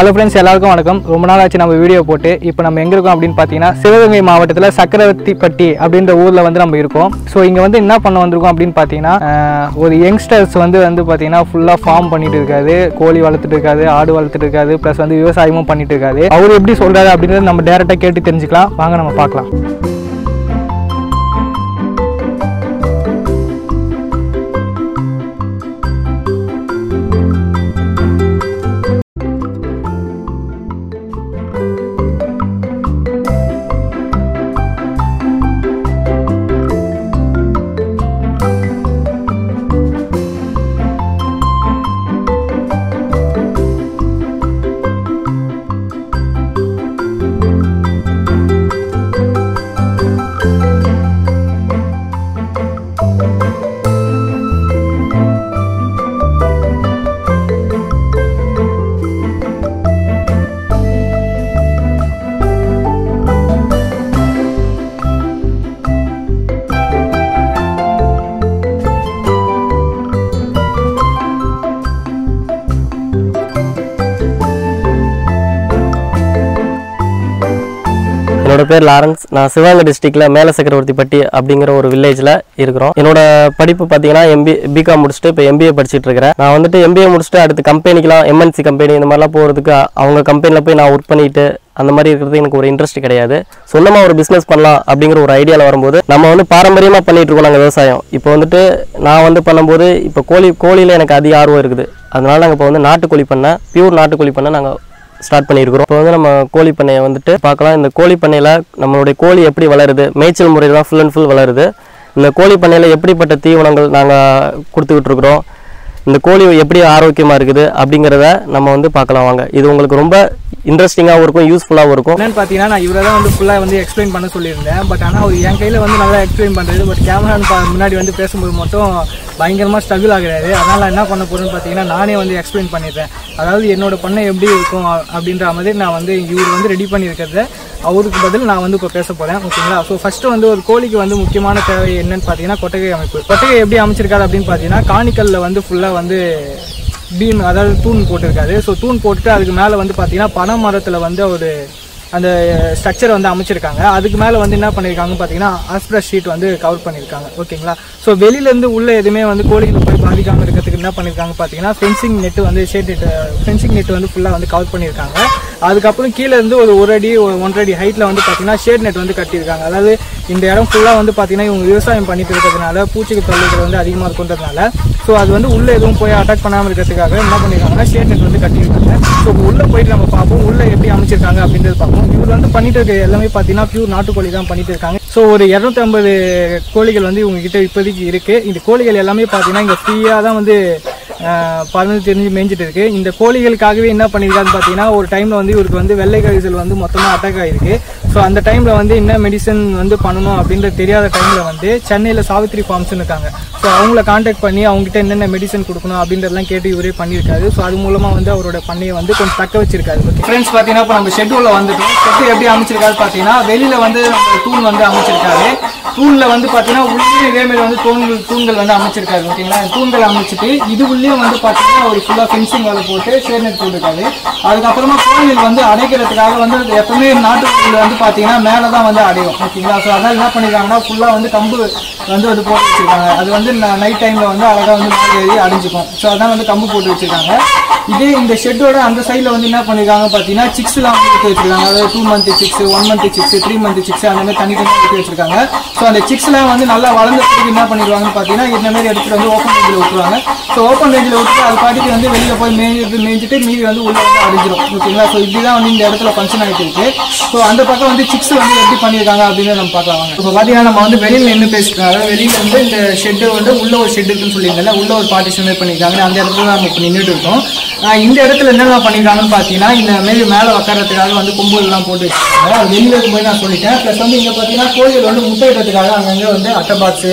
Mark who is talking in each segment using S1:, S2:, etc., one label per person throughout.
S1: hello friends எல்லாருக்கும் வணக்கம் ரொம்ப நாள் ஆச்சு நம்ம வீடியோ போட்டு இப்போ நம்ம எங்கே இருக்கோம் அப்படின்னு பார்த்தீங்கன்னா சிவகங்கை மாவட்டத்தில் சக்கரவர்த்திப்பட்டி அப்படின்ற ஊரில் வந்து நம்ம இருக்கோம் ஸோ இங்கே வந்து என்ன பண்ண வந்திருக்கோம் அப்படின்னு பார்த்தீங்கன்னா ஆஹ், ஒரு யங்ஸ்டர்ஸ் வந்து வந்து பார்த்தீங்கன்னா ஃபுல்லாக ஃபார்ம் பண்ணிட்டு இருக்காரு கோழி வளர்த்துட்டு இருக்காரு ஆடு வளர்த்துட்டு இருக்காரு ப்ளஸ் வந்து விவசாயமும் பண்ணிட்டு இருக்காரு அவர் எப்படி சொல்கிறாரு அப்படின்றத நம்ம டேரெக்டாக கேட்டு தெரிஞ்சுக்கலாம் வாங்க நம்ம பார்க்கலாம்
S2: என்னோட பேர் லாரன்ஸ் நான் சிவகங்கை டிஸ்ட்ரிக்ட்ல மேல சக்கரவர்த்திப்பட்டி அப்படிங்கிற ஒரு வில்லேஜ்ல இருக்கிறோம் என்னோட படிப்பு பார்த்தீங்கன்னா எம்பி பிகாம் முடிச்சுட்டு இப்போ எம்பிஏ படிச்சுட்டு இருக்கிறேன் நான் வந்துட்டு எம்பிஏ முடிச்சுட்டு அடுத்து கம்பெனிக்கெலாம் எம்என்சி கம்பெனி இந்த மாதிரிலாம் போகிறதுக்கு அவங்க கம்பெனியில் போய் நான் ஒர்க் பண்ணிட்டு அந்த மாதிரி இருக்கிறது எனக்கு ஒரு இன்ட்ரெஸ்ட் கிடையாது சொந்தமாக ஒரு பிஸ்னஸ் பண்ணலாம் அப்படிங்கிற ஒரு ஐடியாவில் வரும்போது நம்ம வந்து பாரம்பரியமாக பண்ணிட்டு இருக்கோம் நாங்கள் விவசாயம் இப்போ வந்துட்டு நான் வந்து பண்ணும்போது இப்போ கோழி கோழியில் எனக்கு அதிக ஆர்வம் இருக்குது அதனால நாங்கள் இப்போ வந்து நாட்டுக்கோழி பண்ண பியூர் நாட்டுக்கோழி பண்ண நாங்கள் ஸ்டார்ட் பண்ணியிருக்கிறோம் இப்போ வந்து நம்ம கோழி பண்ணையை வந்துட்டு பார்க்கலாம் இந்த கோழி பண்ணையில் நம்மளுடைய கோழி எப்படி வளருது மேய்ச்சல் முறையில் தான் ஃபுல் அண்ட் ஃபுல் வளருது இந்த கோழி பண்ணையில் எப்படிப்பட்ட தீவனங்கள் நாங்கள் கொடுத்துக்கிட்டு இருக்கிறோம் இந்த கோழி எப்படி ஆரோக்கியமாக இருக்குது அப்படிங்கிறத நம்ம வந்து பார்க்கலாம் வாங்க இது உங்களுக்கு ரொம்ப இன்ட்ரெஸ்டிங்காகவும் இருக்கும் யூஸ்ஃபுல்லாகவும் இருக்கும்
S1: என்னன்னு பார்த்தீங்கன்னா நான் இவரை தான் வந்து ஃபுல்லாக வந்து எக்ஸ்பிளைன் பண்ண சொல்லியிருந்தேன் பட் ஆனால் அவர் என் கையில் வந்து நல்லா எக்ஸ்பிளைன் பண்ணுறது பட் கேமரா முன்னாடி வந்து பேசும்போது மட்டும் பயங்கரமாக ஸ்ட்ரகிள் ஆகுறாரு அதனால் என்ன பண்ண போகிறேன்னு பார்த்தீங்கன்னா நானே வந்து எக்ஸ்பிளைன் பண்ணிடுறேன் அதாவது என்னோட பண்ணை எப்படி இருக்கும் அ- அப்படின்ற மாதிரி நான் வந்து இவர் வந்து ரெடி பண்ணியிருக்கிறத அவருக்கு பதில் நான் வந்து இப்போ பேச போகிறேன் ஓகேங்களா ஸோ ஃபஸ்ட்டு வந்து ஒரு கோழிக்கு வந்து முக்கியமான தேவை என்னன்னு பார்த்தீங்கன்னா கொட்டகை அமைப்பு கொட்டகை எப்படி அமைச்சிருக்காரு அப்படின்னு பார்த்தீங்கன்னா காணிக்கல்ல வந்து ஃபுல்லாக வந்து பீம் அதாவது தூண் போட்டிருக்காரு ஸோ தூண் போட்டுட்டு அதுக்கு மேலே வந்து பார்த்தீங்கன்னா பனை மரத்தில் வந்து ஒரு அந்த ஸ்ட்ரக்சரை வந்து அமைச்சிருக்காங்க அதுக்கு மேலே வந்து என்ன பண்ணியிருக்காங்க பார்த்தீங்கன்னா ஆஸ்பிரஸ் ஷீட் வந்து கவர் பண்ணியிருக்காங்க ஓகேங்களா ஸோ வெளியிலேருந்து உள்ள எதுவுமே வந்து கோழிகள் போய் பாதிக்காமல் இருக்கிறதுக்கு என்ன பண்ணியிருக்காங்க பார்த்தீங்கன்னா ஃபென்சிங் நெட்டு வந்து ஷேட் நெட் ஃபென்சிங் நெட் வந்து ஃபுல்லாக வந்து கவர் பண்ணியிருக்காங்க அதுக்கப்புறம் கீழே இருந்து ஒரு ஒரு அடி ஒரு ஒன்றரை அடி ஹைட்டில் வந்து பார்த்தீங்கன்னா ஷேட் நெட் வந்து கட்டியிருக்காங்க அதாவது இந்த இடம் ஃபுல்லாக வந்து பார்த்தீங்கன்னா இவங்க விவசாயம் பண்ணிட்டு இருக்கிறதுனால பூச்சிக்கு தொல்லைகள் வந்து அதிகமாக இருக்குன்றதுனால ஸோ அது வந்து உள்ளே எதுவும் போய் அட்டாக் பண்ணாமல் இருக்கிறதுக்காக என்ன பண்ணியிருக்காங்கன்னா ஷேட் நெட் வந்து கட்டியிருக்காங்க ஸோ உள்ளே போயிட்டு நம்ம பார்ப்போம் உள்ளே எப்படி அமைச்சிருக்காங்க அப்படின்றது பார்ப்போம் இவர் வந்து பண்ணிட்டு இருக்க எல்லாமே பார்த்தீங்கன்னா பியூர் நாட்டுக்கோழி தான் பண்ணிட்டு இருக்காங்க ஸோ ஒரு இரநூத்தி ஐம்பது கோழிகள் வந்து இவங்க கிட்ட இப்போதைக்கு இருக்கு இந்த கோழிகள் எல்லாமே பார்த்தீங்கன்னா இங்கே ஃப்ரீயாக தான் வந்து ஆஹ், பறந்து தெரிஞ்சு மேய்ஞ்சிட்டு இருக்கு இந்த கோழிகளுக்காகவே என்ன பண்ணியிருக்காருன்னு பார்த்தீங்கன்னா ஒரு டைம்ல வந்து இவருக்கு வந்து வெள்ளை கழிசல் வந்து மொத்தமாக அட்டாக் ஆகிருக்கு ஸோ அந்த டைம்ல வந்து என்ன மெடிசன் வந்து பண்ணணும் அப்படின்றது தெரியாத டைம்ல வந்து சென்னையில் சாவித்ரி ஃபார்ம்ஸ்னு இருக்காங்க ஸோ அவங்கள காண்டாக்ட் பண்ணி அவங்ககிட்ட என்னென்ன மெடிசன் கொடுக்கணும் அப்படின்றதெல்லாம் கேட்டு இவரே பண்ணியிருக்காரு ஸோ அது மூலமா வந்து அவரோட பண்ணையை வந்து கொஞ்சம் தக்க வச்சிருக்காரு ஓகே ஃப்ரெண்ட்ஸ் பார்த்தீங்கன்னா இப்போ நம்ம ஷெட்யூலில் வந்துட்டோம் ஷெட்டு எப்படி அமைச்சிருக்காரு பார்த்தீங்கன்னா வெளியில வந்து நம்ம தூண் வந்து அமைச்சிருக்காரு தூண்ல வந்து பார்த்தீங்கன்னா உள்ளே இதே மாதிரி வந்து தூண்கள் தூண்கள் வந்து அமைச்சிருக்காரு ஓகேங்களா தூண்கள் அமைச்சிட்டு இது உள்ளேயும் வந்து பார்த்தீங்கன்னா ஒரு ஃபுல்லாக ஃபென்சிங் வேலை போட்டு ஷேர் நெட் போட்டிருக்காரு அதுக்கப்புறமா கோழிகள் வந்து அடைக்கிறதுக்காக வந்து எப்பவுமே நாட்டுக்கோழி வந்து பார்த்தீங்கன்னா மேலே தான் வந்து அடையும் ஓகேங்களா ஸோ அதனால என்ன பண்ணிருக்காங்கன்னா ஃபுல்லாக வந்து கம்பு வந்து அது போட்டு வச்சிருக்காங்க அது வந்து நைட் டைம்ல வந்து அழகா வந்து மேலே ஏறி அடைஞ்சுக்கும் ஸோ அதான் வந்து கம்பு போட்டு வச்சிருக்காங்க இதே இந்த ஷெட்டோட அந்த சைடில் வந்து என்ன பண்ணிருக்காங்க பார்த்தீங்கன்னா சிக்ஸ்லாம் வந்து எடுத்து வச்சிருக்காங்க அதாவது two month six one month six three month six அந்த மாதிரி தனித்தனியாக எடுத்து வச்சிருக்காங்க ஸோ அந்த சிக்ஸ்லாம் வந்து நல்லா வளர்ந்த பிறகு என்ன பண்ணிடுவாங்கன்னு பார்த்தீங்கன்னா இந்த மாதிரி எடுத்துட்டு வந்து ஓப்பன் ரேஞ்சில் விட்டுருவாங்க ஸோ ஓப்பன் ரேஞ்சில் விட்டுட்டு அது பாட்டுக்கு வந்து வெளியில போய் மேய்ஞ்சிட்டு மேய்ஞ்சிட்டு மீதி வந்து உள்ள வந்து அடைஞ்சிரும் ஓகேங்களா ஸோ இப்படிதான் வந்து இந்த இடத்துல ஃபங்க்ஷன் ஆகிட்டு இருக்கு ஸோ அந்த பக்கம் வந்து சிக்ஸ் வந்து எப்படி பண்ணியிருக்காங்க அப்படின்னு நம்ம பார்க்கலாம் வாங்க இப்போ பார்த்தீங்கன்னா நம்ம வந்து வெளியில நின்று பேசிருக்காங்க வெளியில இருந்து இந்த ஷெட்டு வந்து உள்ள ஒரு ஷெட் இருக்குன்னு சொல்லியிருந்தால உள்ள ஒரு பார்ட்டிஷன் மாதிரி பண்ணியிருக்காங்க அந்த இடத்துல நம்ம இப்போ நின்றுட்டு இருக்கோம் ஆஹ் இந்த இடத்துல என்னென்ன பண்ணியிருக்காங்கன்னு பார்த்தீங்கன்னா இந்த மாரி மேலே உட்காரத்துக்காக வந்து கொம்புகள் எல்லாம் போட்டு வச்சிருக்காங்க அது வெளியில இருக்கும்போது நான் சொல்லிட்டேன் ப்ளஸ் வந்து இங்கே பார்த்தீங்கன்னா கோழிகள் வந்து முட்டையிடுறதுக்காக அங்கங்கே வந்து அட்டை பாக்ஸு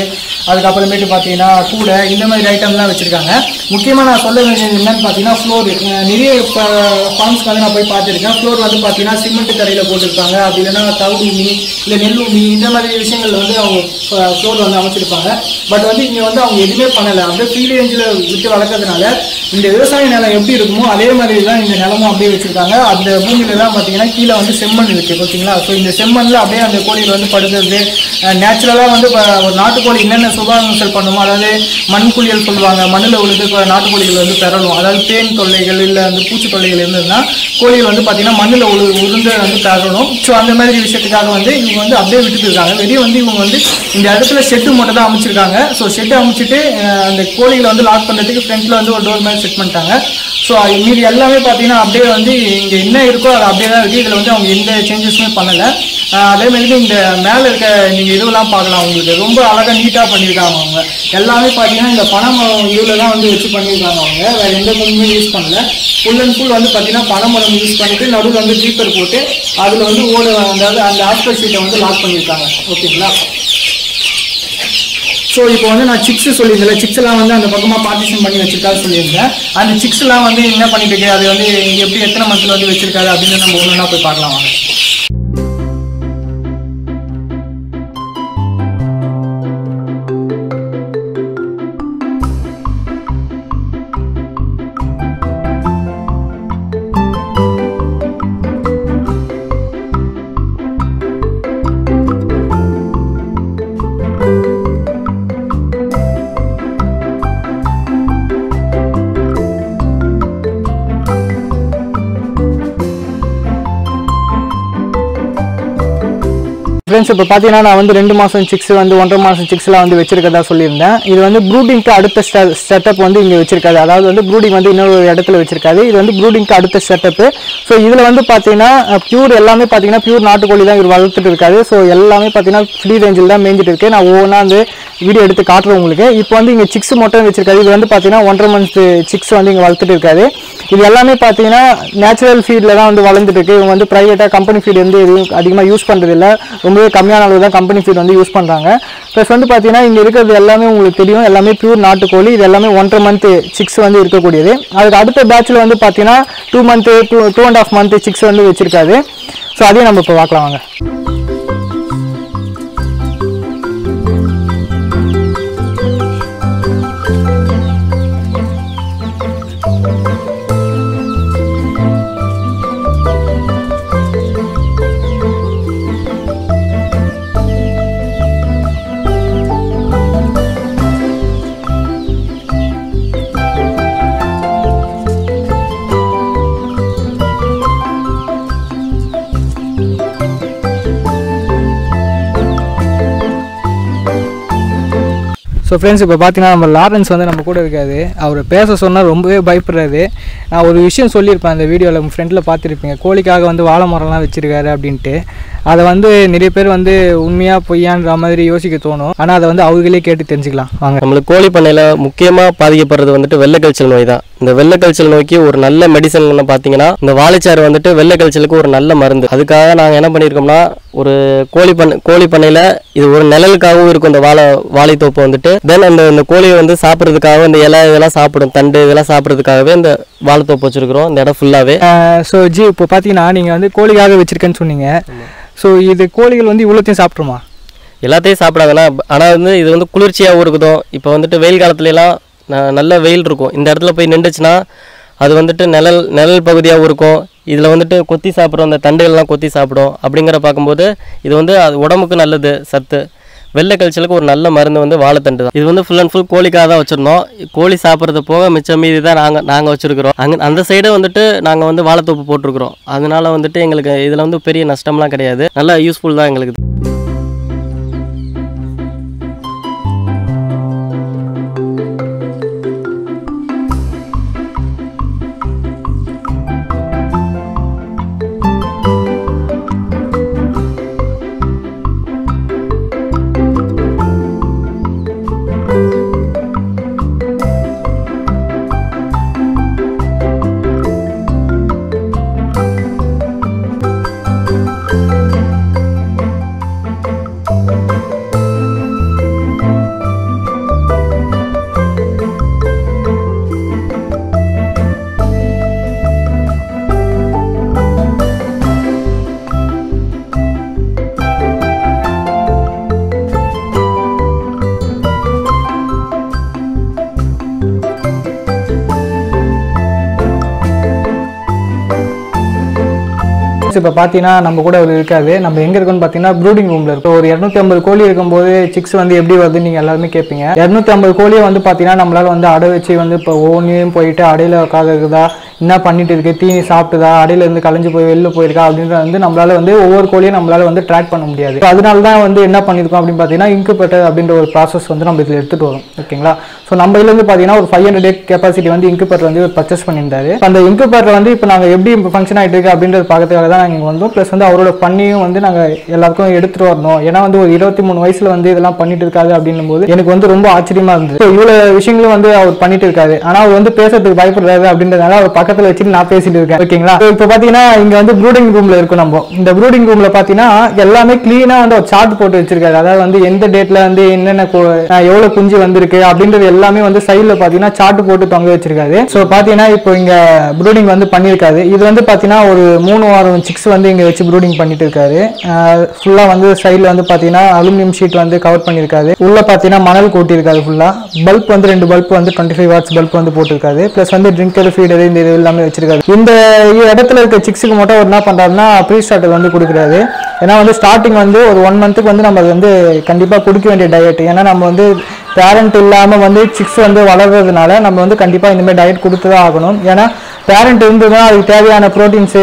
S1: அதுக்கப்புறமேட்டு பார்த்தீங்கன்னா கூடை இந்த மாதிரி ஐட்டம்லாம் வச்சுருக்காங்க முக்கியமாக நான் சொல்ல வேண்டியது என்னன்னு பார்த்தீங்கன்னா ஃப்ளோர் நிறைய ஃபார்ம்ஸ்க்கு வந்து நான் போய் பார்த்துருக்கேன் ஃப்ளோர் வந்து பார்த்தீங்கன்னா சிமெண்ட் தரையில் போட்டிருப்பாங்க அப்படி இல்லைன்னா தவிடு உமி இல்லை நெல் உமி இந்த மாதிரி விஷயங்கள் வந்து அவங்க ஃப்ளோர் வந்து அமைச்சிருப்பாங்க பட் வந்து இங்கே வந்து அவங்க எதுவுமே பண்ணலை அப்படியே ஃப்ரீ ரேஞ்சில் விட்டு வளர்க்கறதுனால இந்த விவசாய நிலம் எப்படி இருக்குமோ அதே மாதிரி தான் இந்த நிலமும் அப்படியே வச்சுருக்காங்க அந்த பூமியிலலாம் பார்த்தீங்கன்னா கீழே வந்து செம்மண் இருக்குது ஓகேங்களா ஸோ இந்த செம்மண்ணில் அப்படியே அந்த கோழிகள் வந்து படுக்கிறது நேச்சுரலாக வந்து இப்போ ஒரு நாட்டுக்கோழி என்னென்ன சுபாகங்கள் பண்ணுமோ அதாவது மண் குளியல் சொல்லுவாங்க மண்ணில் உழுது இப்போ நாட்டுக்கோழிகள் வந்து பெறலும் அதாவது தேன் தொல்லைகள் இல்லை அந்த பூச்சி தொல்லைகள் இருந்ததுன்னா கோழிகள் வந்து பார்த்தீங்கன்னா மண்ணில் உழு உருந்து வந்து பெறணும் ஸோ அந்த மாதிரி விஷயத்துக்காக வந்து இவங்க வந்து அப்படியே விட்டுட்டு இருக்காங்க வெளியே வந்து இவங்க வந்து இந்த இடத்துல ஷெட்டு மட்டும் தான் அமைச்சிருக்காங்க ஸோ ஷெட்டு அமைச்சிட்டு அஹ், அந்த கோழிகளை வந்து லாக் பண்ணுறதுக்கு ஃப்ரண்ட்டில் வந்து ஒரு டோர் மாதிரி செட் பண்ணிட்டாங்க ஸோ மீதி எல்லாமே பார்த்தீங்கன்னா அப்படியே வந்து இங்கே என்ன இருக்கோ அது அப்படியே தான் இருக்குது இதில் வந்து அவங்க எந்த சேஞ்சஸுமே பண்ணலை அதே மாதிரி இந்த மேலே இருக்க நீங்கள் இதுவெல்லாம் பார்க்கலாம் உங்களுக்கு ரொம்ப அழகாக நீட்டாக பண்ணியிருக்காங்க அவங்க எல்லாமே பார்த்தீங்கன்னா இந்த பனைமரம் இதில் தான் வந்து வச்சு பண்ணியிருக்காங்க அவங்க வேறு எந்த மரமுமே யூஸ் பண்ணல ஃபுல் அண்ட் ஃபுல் வந்து பார்த்தீங்கன்னா பனைமரம் யூஸ் பண்ணிட்டு நடுவில் வந்து ஜீப்பர் போட்டு அதில் வந்து ஓடு அதாவது அந்த ஆஸ்பர் ஷீட்டை வந்து லாக் பண்ணியிருக்காங்க ஓகேங்களா ஸோ இப்போ வந்து நான் சிக்ஸ் சொல்லியிருந்தேன் சிக்ஸ் எல்லாம் வந்து அந்த பக்கமாக பார்ட்டிஷன் பண்ணி வச்சிருக்கா சொல்லியிருந்தேன் அந்த சிக்ஸ் எல்லாம் வந்து என்ன பண்ணிட்டு இருக்கு அது வந்து எப்படி எத்தனை மந்த்ல வந்து வச்சிருக்காரு அப்படின்னு நம்ம ஒன்று போய் பார்க்கலாம் வாங்க ஃப்ரெண்ட்ஸ் இப்போ பார்த்தீங்கன்னா நான் வந்து ரெண்டு மாதம் சிக்ஸ் வந்து ஒன்றரை மாதம் சிக்ஸ்லாம் வந்து வச்சிருக்கதா சொல்லியிருந்தேன் இது வந்து ப்ரூடிங்க்கு அடுத்த செட்டப் வந்து இங்கே வச்சிருக்காது அதாவது வந்து ப்ரூடிங் வந்து இன்னொரு இடத்துல வச்சிருக்காது இது வந்து ப்ரூடிங்க்கு அடுத்த செட்டப்பு ஸோ இதில் வந்து பார்த்தீங்கன்னா பியூர் எல்லாமே பார்த்தீங்கன்னா பியூர் நாட்டுக்கோழி தான் இவர் வளர்த்துட்டு இருக்காரு ஸோ எல்லாமே பார்த்தீங்கன்னா ஃப்ரீ ரேஞ்சில் தான் மேய்ஞ்சிட்டு இருக்கு நான் ஒவ்வொன்றா வந்து வீடியோ எடுத்து காட்டுறேன் உங்களுக்கு இப்போ வந்து இங்கே சிக்ஸ் மட்டும் வச்சிருக்காரு இது வந்து பார்த்தீங்கன்னா ஒன்றரை மந்த் சிக்ஸ் வந்து இங்கே வளர்த்துட்டு இருக்காரு இது எல்லாமே பார்த்தீங்கன்னா நேச்சுரல் ஃபீல்டில் தான் வந்து வளர்ந்துட்டு இருக்கு இவங்க வந்து ப்ரைவேட்டாக கம்பெனி ஃபீட் வந்து எதுவும் அதிகமாக யூஸ் பண்ணுறது இல்லை ரொம்பவே கம்மியான அளவு தான் கம்பெனி ஃபீட் வந்து யூஸ் பண்ணுறாங்க ப்ளஸ் வந்து பார்த்தீங்கன்னா இங்கே இருக்கிறது எல்லாமே உங்களுக்கு தெரியும் எல்லாமே பியூர் நாட்டுக்கோழி இது எல்லாமே ஒன்றரை மந்த் சிக்ஸ் வந்து இருக்கக்கூடியது அதுக்கு அடுத்த பேட்சில் வந்து பார்த்தீங்கன்னா two month two two and half month six வந்து வச்சிருக்காரு ஸோ அதையும் நம்ம இப்போ பார்க்கலாம் வாங்க ஸோ ஃப்ரெண்ட்ஸ் இப்போ பார்த்தீங்கன்னா நம்ம லாரன்ஸ் வந்து நம்ம கூட இருக்காது அவர் பேச சொன்னால் ரொம்பவே பயப்படுறாரு நான் ஒரு விஷயம் சொல்லியிருப்பேன் அந்த வீடியோவில் உங்கள் ஃப்ரெண்டில் பார்த்துருப்பீங்க கோழிக்காக வந்து வாழை மரம்லாம் வச்சிருக்காரு அப்படின்ட்டு அதை வந்து நிறைய பேர் வந்து உண்மையாக பொய்யான்ற மாதிரி யோசிக்க தோணும் ஆனால் அதை வந்து அவங்களே கேட்டு தெரிஞ்சுக்கலாம் வாங்க
S2: நம்மளுக்கு கோழி பண்ணையில் முக்கியமாக பாதிக்கப்படுறது வந்துட்டு வெள்ளை கழிச்சல் நோய் தான் இந்த வெள்ளை கழிச்சல் நோய்க்கு ஒரு நல்ல மெடிசன் பார்த்தீங்கன்னா இந்த வாழைச்சாறு வந்துட்டு வெள்ளை கழிச்சலுக்கு ஒரு நல்ல மருந்து அதுக்காக நாங்கள் என்ன பண்ணியிருக்கோம்னா ஒரு கோழி பண்ணை கோழி பண்ணையில் இது ஒரு நிழலுக்காகவும் இருக்கும் இந்த வாழை வாழைத்தோப்பு வந்துட்டு தென் அந்த இந்த கோழியை வந்து சாப்பிட்றதுக்காக இந்த இலை இதெல்லாம் சாப்பிடும் தண்டு இதெல்லாம் சாப்பிட்றதுக்காகவே இந்த வாழைத்தோப்பு வச்சிருக்கிறோம் இந்த இடம் ஃபுல்லாகவே
S1: ஸோ ஜி இப்போ பார்த்தீங்கன்னா நீங்கள் வந்து கோழிக்காக வச்சுருக்கேன்னு சொன்னீங்க ஸோ இது கோழிகள் வந்து இவ்வளோத்தையும் சாப்பிட்ருமா
S2: எல்லாத்தையும் சாப்பிடாதுன்னா ஆனால் வந்து இது வந்து குளிர்ச்சியாகவும் இருக்குதும் இப்போ வந்துட்டு வெயில் காலத்துலலாம் ந- நல்ல வெயில் இருக்கும் இந்த இடத்துல போய் நின்றுச்சுன்னா அது வந்துட்டு நிழல் நிழல் பகுதியாகவும் இருக்கும் இதில் வந்துட்டு கொத்தி சாப்பிட்றோம் அந்த தண்டுகள்லாம் கொத்தி சாப்பிடும் அப்படிங்கிற பார்க்கும்போது இது வந்து அது உடம்புக்கு நல்லது சத்து வெள்ளை கழிச்சலுக்கு ஒரு நல்ல மருந்து வந்து வாழைத்தண்டு தான் இது வந்து ஃபுல் அண்ட் ஃபுல் கோழிக்காக தான் வச்சுருந்தோம் கோழி சாப்பிட்றது போக மிச்சம் மீதி தான் நாங்கள் நாங்கள் வச்சுருக்கிறோம் அங்கே அந்த சைடு வந்துட்டு நாங்கள் வந்து வாழைத்தோப்பு போட்டிருக்கிறோம் அதனால வந்துட்டு எங்களுக்கு இதில் வந்து பெரிய நஷ்டம்லாம் கிடையாது நல்லா யூஸ்ஃபுல் தான் எங்களுக்கு
S1: இப்போ பார்த்தீங்கன்னா நம்ம கூட அவர் இருக்காது நம்ம எங்கே இருக்கோம்னு பார்த்தீங்கன்னா ப்ரூடிங் ரூமில் இருக்கும் ஒரு இரநூத்தி ஐம்பது கோழி இருக்கும்போது சிக்ஸ் வந்து எப்படி வருதுன்னு நீங்கள் எல்லாருமே கேட்பீங்க இரநூத்தி ஐம்பது கோழியை வந்து பார்த்தீங்கன்னா நம்மளால வந்து அடை வச்சு வந்து இப்போ ஒவ்வொன்றையும் போயிட்டு அடையில் உட்காந்து இருக்குதா என்ன பண்ணிட்டு இருக்கு தீனி சாப்பிட்டுதா அடையில இருந்து கலைஞ்சு போய் வெளில போயிருக்கா அப்படின்றத வந்து நம்மளால வந்து ஒவ்வொரு கோழியும் நம்மளால வந்து ட்ராக் பண்ண முடியாது So அதனால தான் வந்து என்ன பண்ணியிருக்கோம் அப்படின்னு பார்த்தீங்கன்னா இன்குபேட்டர் அப்படின்ற ஒரு ப்ராசஸ் வந்து நம்ம இதில் எடுத்துட்டு வரோம் ஓகேங்களா ஸோ நம்ம இதுல இருந்து பார்த்தீங்கன்னா ஒரு ஃபைவ் ஹண்ட்ரட் கெப்பாசிட்டி வந்து இன்குபேட்டர் வந்து பர்ச்சேஸ் பண்ணியிருந்தாரு அந்த இன்குபேட்டர் வந்து இப்போ நாங்கள் எப்படி ஃபங்க்ஷன் ஆகிட்டு இருக்கு அப்படின்றது பார்க்கறதுக்காக தான் நாங்கள் இங்கே வந்தோம் ப்ளஸ் வந்து அவரோட பண்ணியும் வந்து நாங்கள் எல்லாருக்கும் எடுத்துட்டு வரணும் ஏன்னா வந்து ஒரு இருபத்தி மூணு வயசுல வந்து இதெல்லாம் பண்ணிட்டு இருக்காரு அப்படின்னும் போது எனக்கு வந்து ரொம்ப ஆச்சரியமா இருந்தது ஸோ இவ்வளோ விஷயங்களும் வந்து அவர் பண்ணிட்டு இருக்காரு ஆனால் அவர் வந்து பேசுறதுக்கு பயப்படுறாரு அப்படின்றதுனால அவர் பக்கத்தில் வச்சுட்டு நான் பேசிட்டு இருக்கேன் ஓகேங்களா So இப்போ பார்த்தீங்கன்னா இங்க வந்து ப்ரூடிங் ரூம்ல இருக்கும் நம்ம இந்த ப்ரூடிங் ரூம்ல பார்த்தீங்கன்னா எல்லாமே க்ளீனா வந்து ஒரு சார்ட் போட்டு வச்சிருக்காரு அதாவது வந்து எந்த டேட்ல வந்து என்னென்ன கு- அஹ் எவ்வளவு குஞ்சு வந்திருக்கு அப்படின்றது எல்லாமே வந்து சைடுல பார்த்தீங்கன்னா சார்ட் போட்டு தொங்க வச்சிருக்காரு ஸோ பார்த்தீங்கன்னா இப்போ இங்க ப்ரூடிங் வந்து பண்ணியிருக்காரு இது வந்து பார்த்தீங்கன்னா ஒரு மூணு வாரம் சிக்ஸ் வந்து இங்க வச்சு ப்ரூடிங் பண்ணிட்டு இருக்காரு ஃபுல்லா வந்து சைடுல வந்து பார்த்தீங்கன்னா அலுமினியம் ஷீட் வந்து கவர் பண்ணியிருக்காரு உள்ள பார்த்தீங்கன்னா மணல் கூட்டியிருக்காரு ஃபுல்லா பல்ப் வந்து ரெண்டு பல்ப் வந்து டுவெண்ட்டி ஃபைவ் வாட்ஸ் பல்ப் வந்து போட்டிருக்காரு ப்ளஸ் வந்து ட்ரிங்கர் ஃபீடர் இந்த இது எல்லாமே வச்சிருக்காரு இந்த இடத்துல இருக்க சிக்ஸுக்கு மட்டும் அவர் என்ன பண்றாருன்னா ப்ரீ ஸ்டார்டர் வந்து கொடுக்குறாரு ஏன்னா வந்து ஸ்டார்டிங் வந்து ஒரு ஒன் மந்த்துக்கு வந்து நம்ம அது வந்து கண்டிப்பாக கொடுக்க வேண்டிய டயட் ஏன்னா நம்ம வந்து பேரண்ட் இல்லாமல் வந்து சிக்ஸ் வந்து வளர்றதுனால நம்ம வந்து கண்டிப்பாக இந்தமாதிரி டயட் கொடுத்து தான் ஆகணும் ஏன்னா பேரண்ட் இருந்து தான் அதுக்கு தேவையான ப்ரோட்டீன்ஸு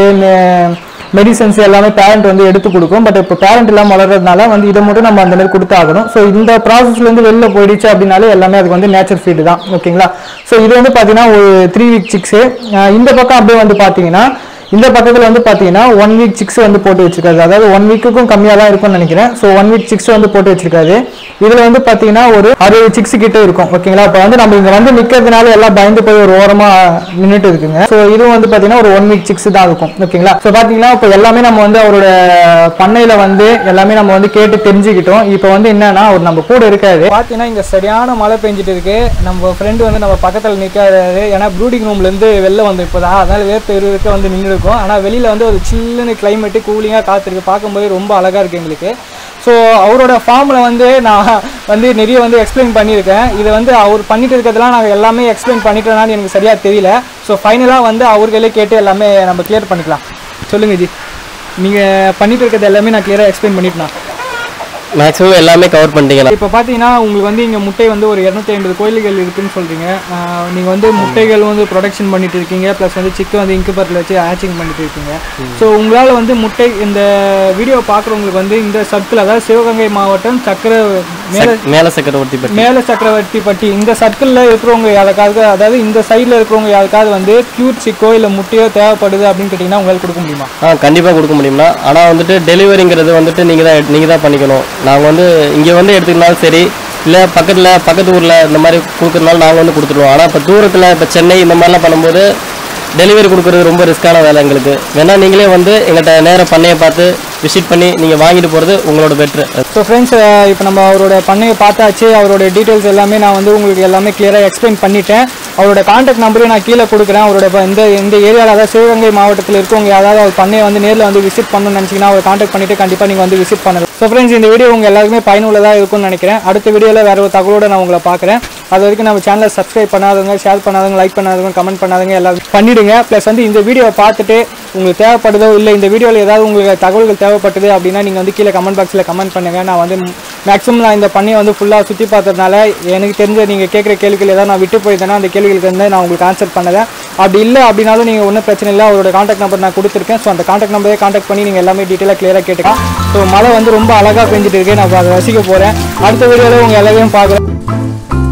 S1: மெடிசன்ஸ் எல்லாமே பேரண்ட் வந்து எடுத்து கொடுக்கும் பட் இப்போ பேரண்ட் இல்லாமல் வளர்றதுனால வந்து இதை மட்டும் நம்ம அந்த மாதிரி கொடுத்து ஆகணும் ஸோ இந்த ப்ராசஸ்லேருந்து வெளில போயிடுச்சு அப்படின்னாலே எல்லாமே அதுக்கு வந்து நேச்சர் ஃபீடு தான் ஓகேங்களா ஸோ இது வந்து பார்த்தீங்கன்னா ஒரு த்ரீ வீக் சிக்ஸு இந்த பக்கம் அப்படியே வந்து பார்த்தீங்கன்னா இந்த பக்கத்தில் வந்து பார்த்தீங்கன்னா ஒன் வீக் சிக்ஸ் வந்து போட்டு வச்சிருக்காரு அதாவது ஒன் வீக்குக்கும் கம்மியாக தான் இருக்கும்னு நினைக்கிறேன் ஸோ ஒன் வீக் சிக்ஸ் வந்து போட்டு வச்சிருக்காரு இதில் வந்து பார்த்தீங்கன்னா ஒரு அறுபது சிக்ஸ் கிட்ட இருக்கும் ஓகேங்களா இப்போ வந்து நம்ம இங்கே வந்து நிற்கிறதுனால எல்லாம் பயந்து போய் ஒரு ஓரமாக நின்றுட்டு இருக்குங்க ஸோ இதுவும் வந்து பார்த்தீங்கன்னா ஒரு ஒன் வீக் சிக்ஸ் தான் இருக்கும் ஓகேங்களா ஸோ பார்த்தீங்கன்னா இப்போ எல்லாமே நம்ம வந்து அவரோட பண்ணையில் வந்து எல்லாமே நம்ம வந்து கேட்டு தெரிஞ்சுக்கிட்டோம் இப்போ வந்து என்னன்னா அவர் நம்ம கூட இருக்காரு பார்த்தீங்கன்னா இங்கே சரியான மழை பெஞ்சிட்டு இருக்கு நம்ம ஃப்ரெண்டு வந்து நம்ம பக்கத்தில் நிற்காரு ஏன்னா ப்ரூடிங் ரூம்லேருந்து வெளில வந்து இப்போ தான் அதனால வேர்த்து இருக்க வந்து நின்று இருக்கும் ஆனால் வெளியில் வந்து ஒரு சில்லுன்னு கிளைமேட்டு கூலிங்காக காத்திருக்கு பார்க்கும்போது ரொம்ப அழகாக இருக்குது எங்களுக்கு ஸோ அவரோட ஃபார்மில் வந்து நான் வந்து நிறைய வந்து எக்ஸ்பிளைன் பண்ணியிருக்கேன் இதை வந்து அவர் பண்ணிட்டு இருக்கிறதுலாம் நாங்கள் எல்லாமே எக்ஸ்பிளைன் பண்ணிட்டோம்னான்னு எனக்கு சரியாக தெரியல ஸோ ஃபைனலாக வந்து அவர்களே கேட்டு எல்லாமே நம்ம கிளியர் பண்ணிக்கலாம் சொல்லுங்கள் ஜி நீங்கள் பண்ணிட்டு இருக்கிறது எல்லாமே நான் கிளியராக எக்ஸ்பிளைன் பண்ணிட்டேன்
S2: மேக்ஸிமம் எல்லாமே கவர் பண்ணிட்டீங்களா
S1: இப்போ பார்த்தீங்கன்னா உங்களுக்கு வந்து இங்கே முட்டை வந்து ஒரு இரநூத்தி ஐம்பது கோயில்கள் இருக்குன்னு சொல்கிறீங்க நீங்கள் வந்து முட்டைகள் வந்து ப்ரொடக்ஷன் பண்ணிட்டு இருக்கீங்க ப்ளஸ் வந்து சிக்கன் வந்து இன்குபேட்டரில் வச்சு ஹேச்சிங் பண்ணிட்டு இருக்கீங்க ஸோ உங்களால் வந்து முட்டை இந்த வீடியோ பார்க்குறவங்களுக்கு வந்து இந்த சர்க்கிள் அதாவது சிவகங்கை மாவட்டம் சக்கர மேல
S2: மேல சக்கரவர்த்தி பட்டி
S1: மேல சக்கரவர்த்தி பட்டி இந்த சர்க்கிளில் இருக்கிறவங்க யாருக்காவது அதாவது இந்த சைடில் இருக்கிறவங்க யாருக்காவது வந்து க்யூட் சிக்கோ இல்லை முட்டையோ தேவைப்படுது அப்படின்னு கேட்டிங்கன்னா உங்களால் கொடுக்க முடியுமா
S2: ஆ கண்டிப்பாக கொடுக்க முடியும்னா ஆனால் வந்துட்டு டெலிவரிங்கிறது வந்துட்டு நீங்கள் தான் நீங்கள் தான் பண்ணிக்கணும் நாங்கள் வந்து இங்கே வந்து எடுத்துக்கினாலும் சரி இல்லை பக்கத்தில் பக்கத்து ஊரில் இந்த மாதிரி கொடுக்குறதுனால நாங்கள் வந்து கொடுத்துருவோம் ஆனால் இப்போ தூரத்தில் இப்போ சென்னை இந்த மாதிரிலாம் பண்ணும்போது டெலிவரி கொடுக்குறது ரொம்ப ரிஸ்க்கான வேலை எங்களுக்கு வேணால் நீங்களே வந்து எங்கள்கிட்ட நேரம் பண்ணையை பார்த்து விசிட் பண்ணி நீங்கள் வாங்கிட்டு போகிறது உங்களோட பெட்ரு
S1: ஸோ ஃப்ரெண்ட்ஸ் இப்போ நம்ம அவரோட பண்ணையை பார்த்தாச்சு அவரோட டீட்டெயில்ஸ் எல்லாமே நான் வந்து உங்களுக்கு எல்லாமே கிளியராக எக்ஸ்பிளைன் பண்ணிட்டேன் அவரோட காண்டாக்ட் நம்பரையும் நான் கீழே கொடுக்குறேன் அவரோட இப்ப இந்த இந்த ஏரியாவில் அதாவது சிவகங்கை மாவட்டத்தில் இருக்கவங்க யாராவது அவர் பண்ணையை வந்து நேரில் வந்து விசிட் பண்ணணும்னு நினச்சிங்கன்னா அவர் காண்டாக்ட் பண்ணிட்டு கண்டிப்பாக நீங்கள் வந்து விசிட் பண்ணலாம் ஸோ ஃப்ரெண்ட்ஸ் இந்த வீடியோ உங்கள் எல்லாருக்குமே பயனுள்ளதாக இருக்கும்னு நினைக்கிறேன் அடுத்த வீடியோவில் வேறு ஒரு தகவலோட நான் உங்களை பார்க்குறேன் அது வரைக்கும் நம்ம சேனலை சப்ஸ்கிரைப் பண்ணாதவங்க ஷேர் பண்ணாதவங்க லைக் பண்ணாதவங்க கமெண்ட் பண்ணாதவங்க எல்லாரும் பண்ணிடுங்க ப்ளஸ் வந்து இந்த வீடியோவை பார்த்துட்டு உங்களுக்கு தேவைப்படுதோ இல்லை இந்த வீடியோவில் ஏதாவது உங்களுக்கு தகவல்கள் தேவைப்பட்டது அப்படின்னா நீங்கள் வந்து கீழே கமெண்ட் பாக்ஸில் கமெண்ட் பண்ணுங்க நான் வந்து மேக்ஸிமம் நான் இந்த பண்ணையை வந்து ஃபுல்லாக சுற்றி பார்த்ததுனால எனக்கு தெரிஞ்ச நீங்கள் கேட்குற கேள்விகள் ஏதாவது நான் விட்டு போயிருந்தேன்னா அந்த கேள்விகளுக்கு வந்து நான் உங்களுக்கு ஆன்சர் பண்ணுவேன் அப்படி இல்லை அப்படின்னாலும் நீங்கள் ஒன்றும் பிரச்சனை இல்லை அவரோட காண்டாக்ட் நம்பர் நான் கொடுத்துருக்கேன் ஸோ அந்த காண்டாக்ட் நம்பரே காண்டாக்ட் பண்ணி நீங்கள் எல்லாமே டீட்டெயிலாக கிளியராக கேட்டுக்கலாம் ஸோ மழை வந்து ரொம்ப அழகாக பெஞ்சிட்டு இருக்கு நான் அதை ரசிக்க போகிறேன் அடுத்த வீடியோவில் உங்கள் எல்லாரையும் பார்க்குறேன்